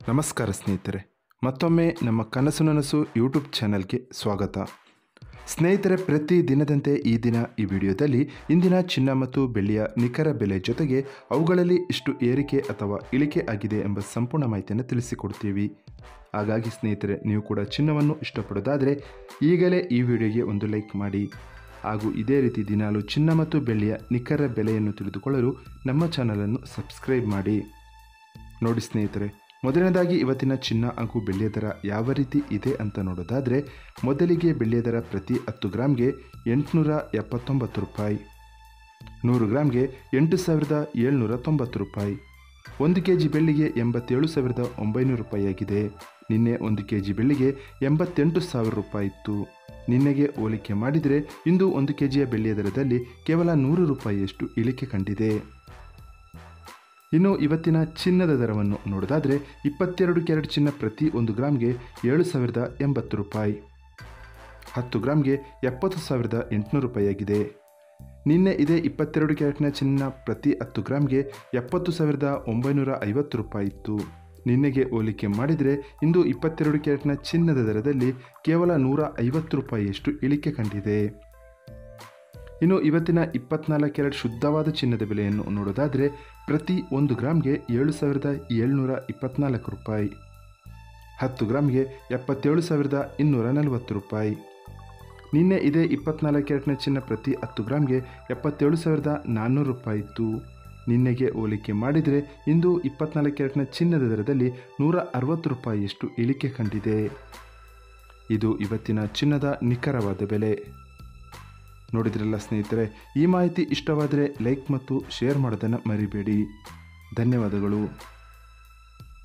ನಮಸ್ಕಾರ ಸ್ನೇಹಿತರೆ ಮತ್ತೊಮ್ಮೆ ನಮ್ಮ ಕನಸು ನನಸು ಯೂಟ್ಯೂಬ್ ಚಾನಲ್ಗೆ ಸ್ವಾಗತ ಸ್ನೇಹಿತರೆ ಪ್ರತಿ ದಿನದಂತೆ ಈ ದಿನ ಈ ವಿಡಿಯೋದಲ್ಲಿ ಇಂದಿನ ಚಿನ್ನ ಮತ್ತು ಬೆಳ್ಳಿಯ ನಿಖರ ಬೆಲೆ ಜೊತೆಗೆ ಅವುಗಳಲ್ಲಿ ಇಷ್ಟು ಏರಿಕೆ ಅಥವಾ ಇಳಿಕೆ ಆಗಿದೆ ಎಂಬ ಸಂಪೂರ್ಣ ಮಾಹಿತಿಯನ್ನು ತಿಳಿಸಿಕೊಡ್ತೀವಿ ಹಾಗಾಗಿ ಸ್ನೇಹಿತರೆ ನೀವು ಕೂಡ ಚಿನ್ನವನ್ನು ಇಷ್ಟಪಡೋದಾದರೆ ಈಗಲೇ ಈ ವಿಡಿಯೋಗೆ ಒಂದು ಲೈಕ್ ಮಾಡಿ ಹಾಗೂ ಇದೇ ರೀತಿ ದಿನಾಲು ಚಿನ್ನ ಮತ್ತು ಬೆಳ್ಳಿಯ ನಿಖರ ಬೆಲೆಯನ್ನು ತಿಳಿದುಕೊಳ್ಳಲು ನಮ್ಮ ಚಾನಲನ್ನು ಸಬ್ಸ್ಕ್ರೈಬ್ ಮಾಡಿ ನೋಡಿ ಸ್ನೇಹಿತರೆ ಮೊದಲನೇದಾಗಿ ಇವತ್ತಿನ ಚಿನ್ನ ಹಾಗೂ ಬೆಳ್ಳಿಯ ದರ ಯಾವ ರೀತಿ ಇದೆ ಅಂತ ನೋಡೋದಾದರೆ ಮೊದಲಿಗೆ ಬೆಳ್ಳಿಯ ದರ ಪ್ರತಿ ಹತ್ತು ಗ್ರಾಮ್ಗೆ ಎಂಟುನೂರ ಎಪ್ಪತ್ತೊಂಬತ್ತು ರೂಪಾಯಿ ನೂರು ಗ್ರಾಮ್ಗೆ ಎಂಟು ಸಾವಿರದ ಏಳ್ನೂರ ತೊಂಬತ್ತು ರೂಪಾಯಿ ಒಂದು ಕೆ ಜಿ ಬೆಳ್ಳಿಗೆ ಎಂಬತ್ತೇಳು ಸಾವಿರದ ಒಂಬೈನೂರು ರೂಪಾಯಿ ಆಗಿದೆ ನಿನ್ನೆ ಒಂದು ಕೆ ಜಿ ಬೆಳ್ಳಿಗೆ ಎಂಬತ್ತೆಂಟು ಸಾವಿರ ರೂಪಾಯಿ ಇತ್ತು ನಿನ್ನೆಗೆ ಹೋಲಿಕೆ ಮಾಡಿದರೆ ಇಂದು ಒಂದು ಕೆ ಜಿಯ ಬೆಳ್ಳಿಯ ದರದಲ್ಲಿ ಕೇವಲ ನೂರು ರೂಪಾಯಿಯಷ್ಟು ಇಳಿಕೆ ಕಂಡಿದೆ ಇನ್ನು ಇವತ್ತಿನ ಚಿನ್ನದ ದರವನ್ನು ನೋಡೋದಾದರೆ ಇಪ್ಪತ್ತೆರಡು ಕ್ಯಾರೆಟ್ ಚಿನ್ನ ಪ್ರತಿ ಒಂದು ಗ್ರಾಮ್ಗೆ ಏಳು ಸಾವಿರದ ಎಂಬತ್ತು ರೂಪಾಯಿ ಹತ್ತು ಗ್ರಾಮ್ಗೆ ಎಪ್ಪತ್ತು ಸಾವಿರದ ಎಂಟುನೂರು ರೂಪಾಯಿ ಆಗಿದೆ ನಿನ್ನೆ ಇದೇ ಇಪ್ಪತ್ತೆರಡು ಕ್ಯಾರೆಟ್ನ ಚಿನ್ನ ಪ್ರತಿ ಹತ್ತು ಗ್ರಾಮ್ಗೆ ಎಪ್ಪತ್ತು ಸಾವಿರದ ಒಂಬೈನೂರ ಐವತ್ತು ರೂಪಾಯಿ ಇತ್ತು ನಿನ್ನೆಗೆ ಹೋಲಿಕೆ ಮಾಡಿದರೆ ಇಂದು ಇಪ್ಪತ್ತೆರಡು ಕ್ಯಾರೆಟ್ನ ಚಿನ್ನದ ದರದಲ್ಲಿ ಕೇವಲ ನೂರ ಐವತ್ತು ರೂಪಾಯಿಯಷ್ಟು ಇಳಿಕೆ ಕಂಡಿದೆ ಇನ್ನು ಇವತ್ತಿನ ಇಪ್ಪತ್ನಾಲ್ಕು ಕ್ಯಾರೆಟ್ ಶುದ್ಧವಾದ ಚಿನ್ನದ ಬೆಲೆಯನ್ನು ನೋಡೋದಾದರೆ ಪ್ರತಿ ಒಂದು ಗ್ರಾಮ್ಗೆ ಏಳು ಸಾವಿರದ ಏಳ್ನೂರ ಇಪ್ಪತ್ನಾಲ್ಕು ರೂಪಾಯಿ ಹತ್ತು ಗ್ರಾಮ್ಗೆ ಎಪ್ಪತ್ತೇಳು ಸಾವಿರದ ಇನ್ನೂರ ನಲವತ್ತು ರೂಪಾಯಿ ನಿನ್ನೆ ಇದೇ ಇಪ್ಪತ್ನಾಲ್ಕು ಕ್ಯಾರೆಟ್ನ ಚಿನ್ನ ಪ್ರತಿ ಹತ್ತು ಗ್ರಾಮ್ಗೆ ಎಪ್ಪತ್ತೇಳು ಸಾವಿರದ ನಾನ್ನೂರು ರೂಪಾಯಿ ಇತ್ತು ನಿನ್ನೆಗೆ ಹೋಲಿಕೆ ಮಾಡಿದರೆ ಇಂದು ಇಪ್ಪತ್ನಾಲ್ಕು ಕ್ಯಾರೆಟ್ನ ಚಿನ್ನದ ದರದಲ್ಲಿ ನೂರ ಅರವತ್ತು ರೂಪಾಯಿಯಷ್ಟು ಇಳಿಕೆ ಕಂಡಿದೆ ಇದು ಇವತ್ತಿನ ಚಿನ್ನದ ನಿಖರವಾದ ಬೆಲೆ ನೋಡಿದ್ರಲ್ಲ ಸ್ನೇಹಿತರೆ ಈ ಮಾಹಿತಿ ಇಷ್ಟವಾದರೆ ಲೈಕ್ ಮತ್ತು ಶೇರ್ ಮಾಡೋದನ್ನು ಮರಿಬೇಡಿ ಧನ್ಯವಾದಗಳು